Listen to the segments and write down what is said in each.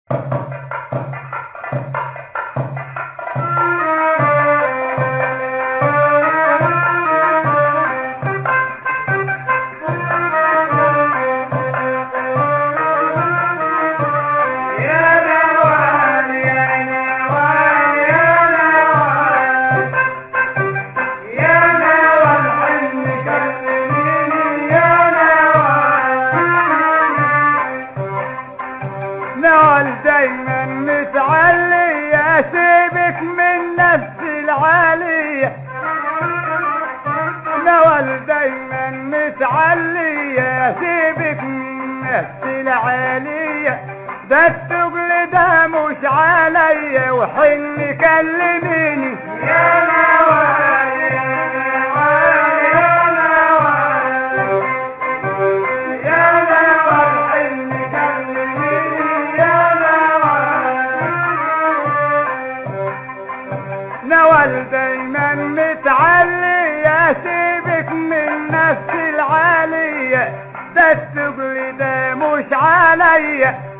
يا نوال يا نوال يا نوال يا نوال حن كلميني يا نوال نوال دايما متعلي اسيبك من نفسي العالية نوال دايما متعلي اسيبك من نفسي العالية ده التقل ده مش عليا وحن كلميني يا نوال يا نوال يا نوال يا نوال حن كلميني يا نوال نوال دايما متعلي اسيبك من نفسي العالية ده التقل ده مش عليا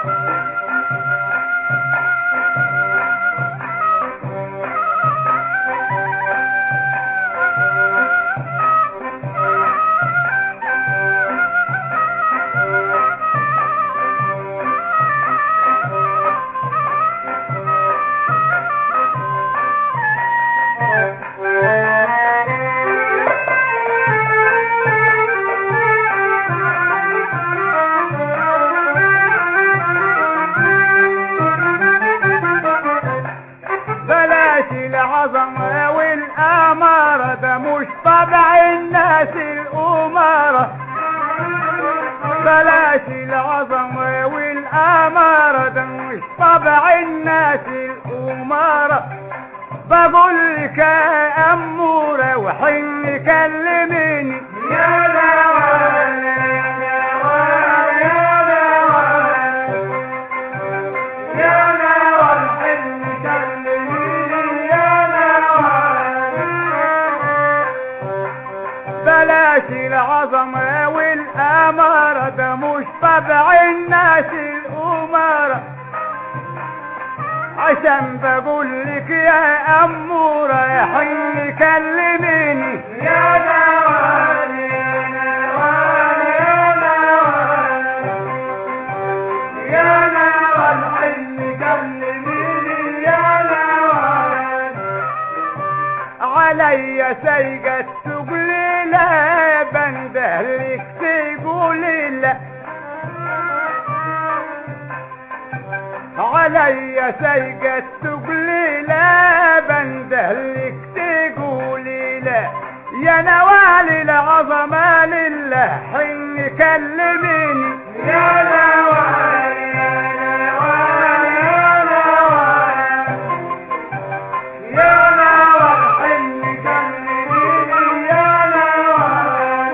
بلاش العظمة والأمارة ده مش طبع الناس الأمارة بلاش العظمة والأمارة ده مش طبع الناس الأمارة بقول لك يا أمورة وحن كلميني يا نوال يا نوال يا نوال يا نوال حن كلميني يا نوال بلاش العظمة والأمارة ده مش طبع الناس الأمارة عشان بقول لك يا أمورة يا حن كلميني يا نوال يا نوال يا نوال يا نوال حن كلميني يا نوال علي سيقة تقولي لا بندهلك تقولي لا علي سيقة تقولي لا بندهلك تقولي لا يا نوال العظمة لله حن كلميني يا نوال يا نوال يا نوال يا نوال حن كلميني يا نوال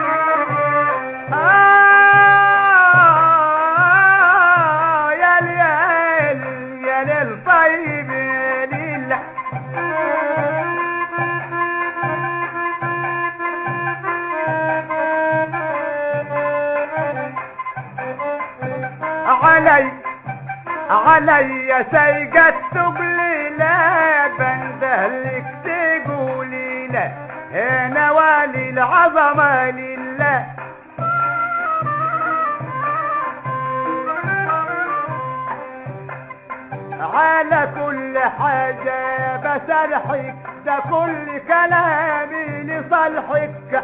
آه يا ليل يا ليل طيب يا ليل علي علي سيقة تقولي لا بندهلك تقولي لا يا نوالي العظمة لله على كل حاجة بسرحك ده كل كلامي لصالحك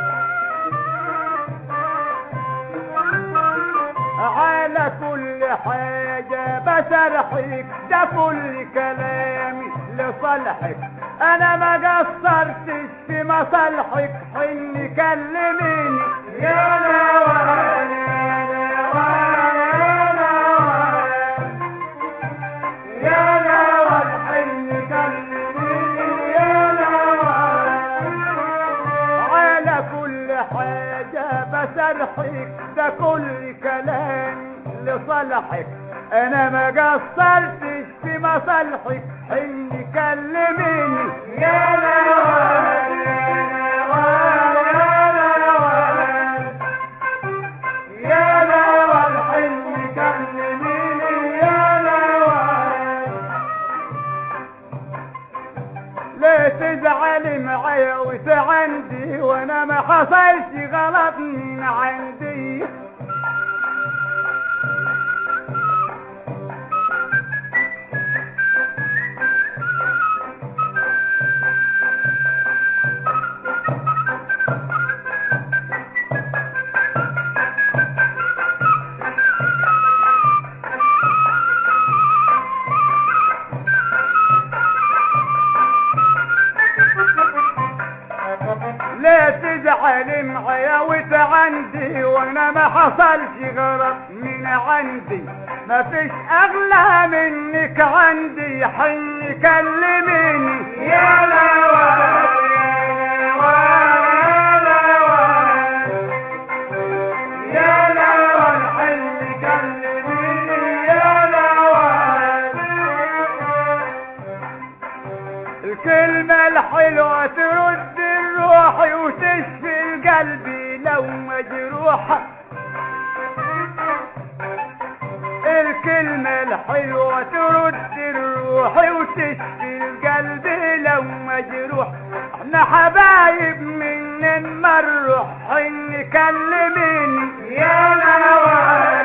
على كل حاجة بسرحك ده كل كلامي لصالحك انا ما قصرتش في مصالحك حن كلميني يا نوال يا نوال يا نوال يا نوال حن كلميني يا نوال على كل حاجة بسرحك ده كل كلام لصالحك انا ما قصرتش في مصالحك حن كلميني يا نوال يا نوال يا نوال يا نوال حن كلميني يا تزعل معايا وتعندي وانا ما حصلش غلط من عندي لا تزعل معايا وتعندي وانا ما حصلش غلط من عندي ما فيش اغلى منك عندي حي كلميني يا لوان يا لوان يا لوان حي كلميني يا لوان الكلمة الحلوة ترد الروح وتشفي القلب لو مجروحة الكلمة الحلوة ترد الروح وتشفي القلب لو مجروح احنا حبايب من المروح حن كلميني يا نوال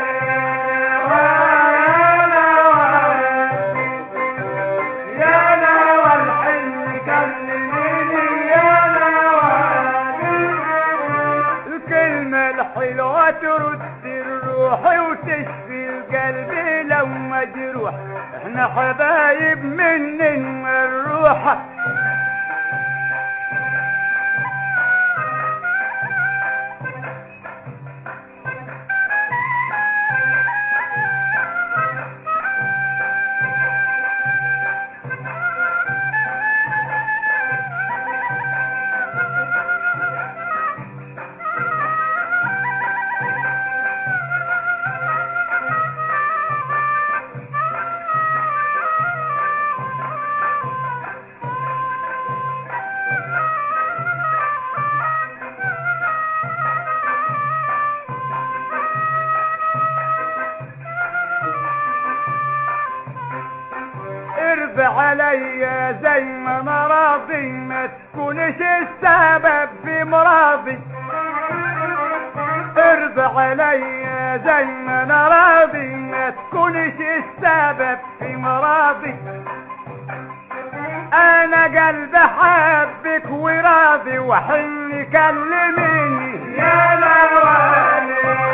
يا نوال يا نوال حن كلميني يا نوال الكلمة الحلوة ترد الروح وتشفي القلب لو مجروح احنا حبايب من الروح ارضى عليا زي ما انا راضي ما تكونش السبب في مرضي ارضى عليا زي ما انا راضي ما تكونش السبب في مرضي انا قلبي حبك وراضي وحن كلميني يا لوان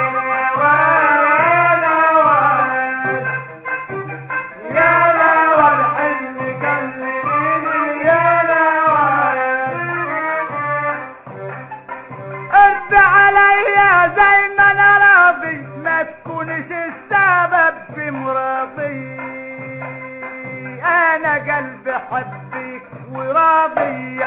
يا لوان يا لوان حن كلميني يا لوان انت عليا زي ما انا راضي ما تكونش السبب في مرضي انا قلبي حبك وراضي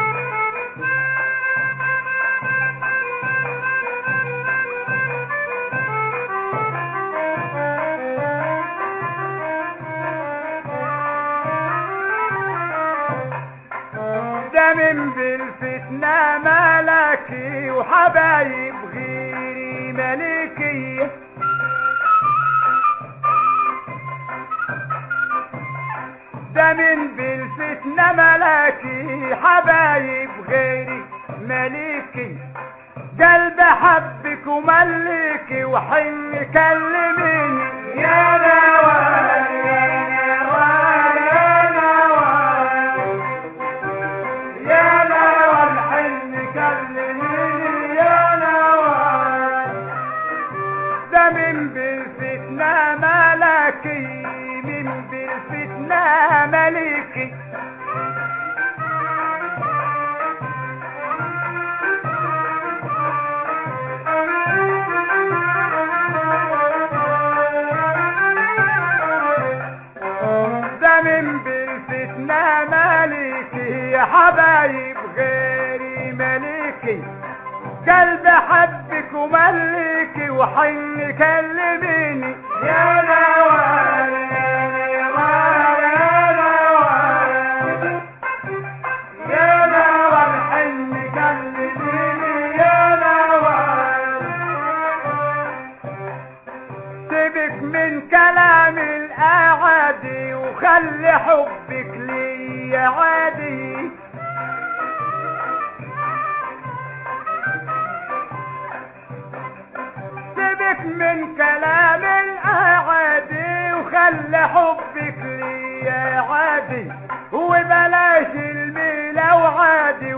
ده من بالفتنة ملكي وحبايب غيري ملكي ده من بالفتنة ملكي حبايب غيري ملكي قلب حبك وملكي وحن كلميني يا نوال يا نوال يا نوال يا نوال حن كلميني يا نوال ده من بالفتنة ملكي من بالفتنة ملكي ده من بالفتنة ملكي يا حبايب غيري ملكي قلب حبك وملكي وحن كلميني يا نوال يا نوال يا نوال يا نوال حن كلميني يا نوال سيبك من كلام الأعادي وخلي حبك لي عادي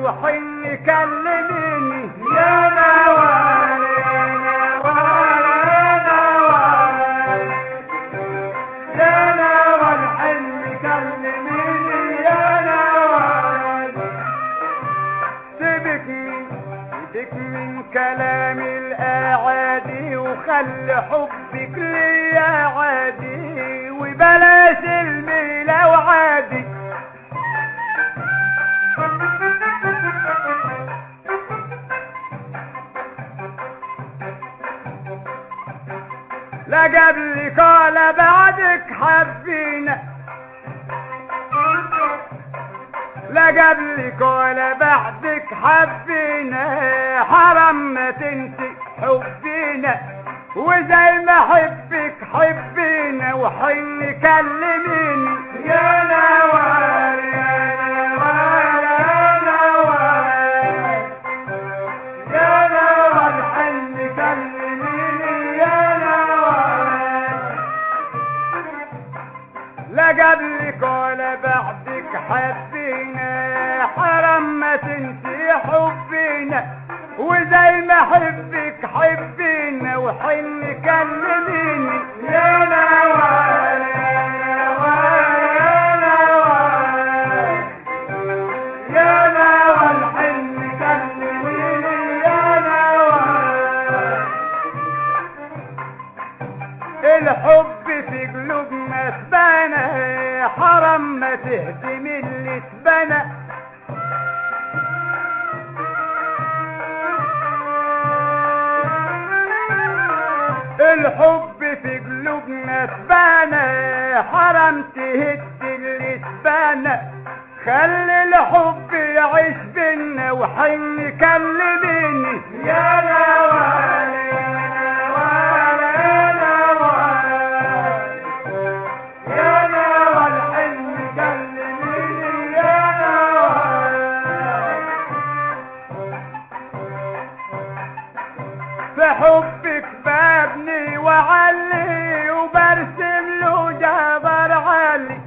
وحن كلميني يا نوال يا نوال يا نوال يا نوال حن كلميني يا نوال سيبك من سيبك من كلام الأعادي وخلي حبك ليا عادي وبلاش الميلة وعادي لا قبلك ولا بعدك حبينا لا قبلك ولا بعدك حبينا حرام ما تنسي حبينا وزي ما حبك حبينا وحن كلميني يا نوال يا نوال يا نوال يا نوال حن كلميني يا نوال لا قبلك ولا بعدك حبينا حرام ما تنسي حبينا وزي ما حبك حبينا وحن كلميني يا نوال يا نوال يا نوال يا نوال حن كلميني يا نوال الحب في قلوبنا اتبنى حرام ما تهدم اللي اتبنى الحب في قلوبنا اتبنى حرام تهد اللي اتبنى خلي الحب يعيش بينا وحن كلميني يا نوال يا نوال يا نوال يا نوال حن كلميني يا نوال في حبك ببني وعلي وبرسم له جبر علي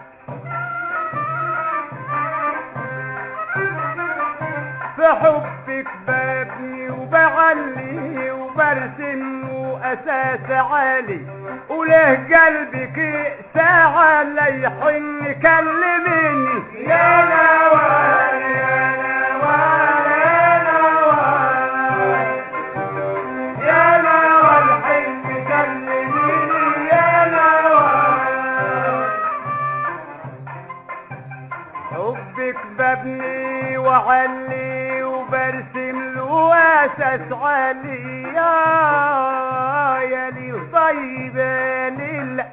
في حبك ببني وبعلي وبرسم له اساس عالي وله قلبك ساعة لا يحن كلميني يا نوال يا نوال يا نوال يا نوال حن كلميني يا نوال حبك ببني وعلي وبرسم له اساس علي يا يا لي طيبه لله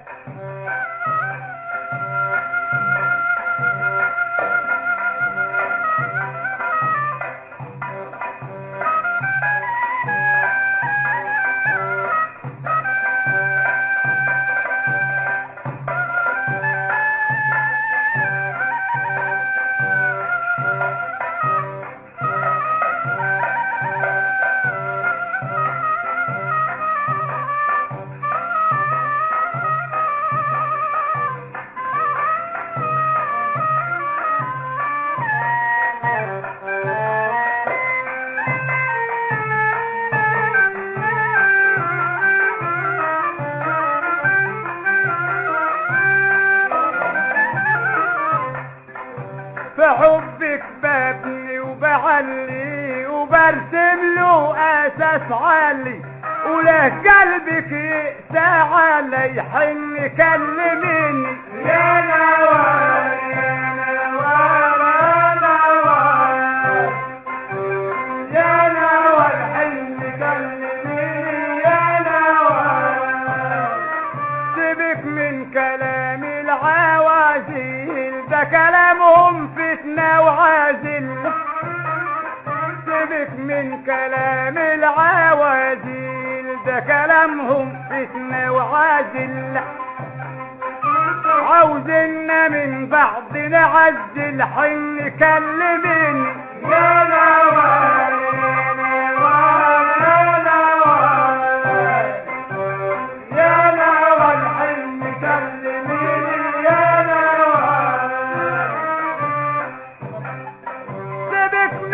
فحبك ببني وبعلي وبرسم له اساس عالي وله قلبك ساعة لا يحن كلميني يا نوال يا نوال يا نوال يا نوال حن كلميني يا نوال سيبك من كلام العوازيل ده كلامهم فتنة وعازل سيبك من كلام العوازيل ده كلامهم فتنة وعازل عاوزنا من بعض نعزل حن كلميني يا نوال يا نوال يا نوال يا نوال حن كلميني يا نوال سيبك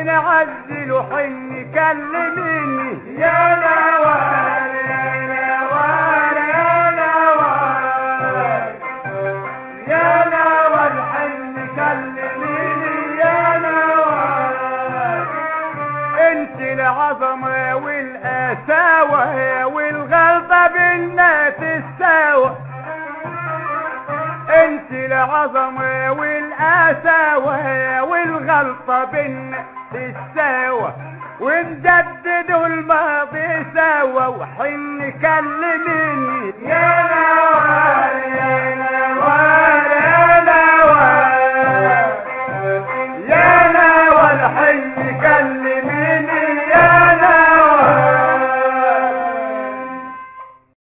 نعزل حن كلميني يا نوال يا نوال يا نوال يا نوال حن كلميني يا نوال انت العظمة والقساوة والغلطة بالناس الساوى انت العظمة والقساوة والغلطة بالناس الساوى ونجددوا الماضي سوا وحن كلميني يا نوال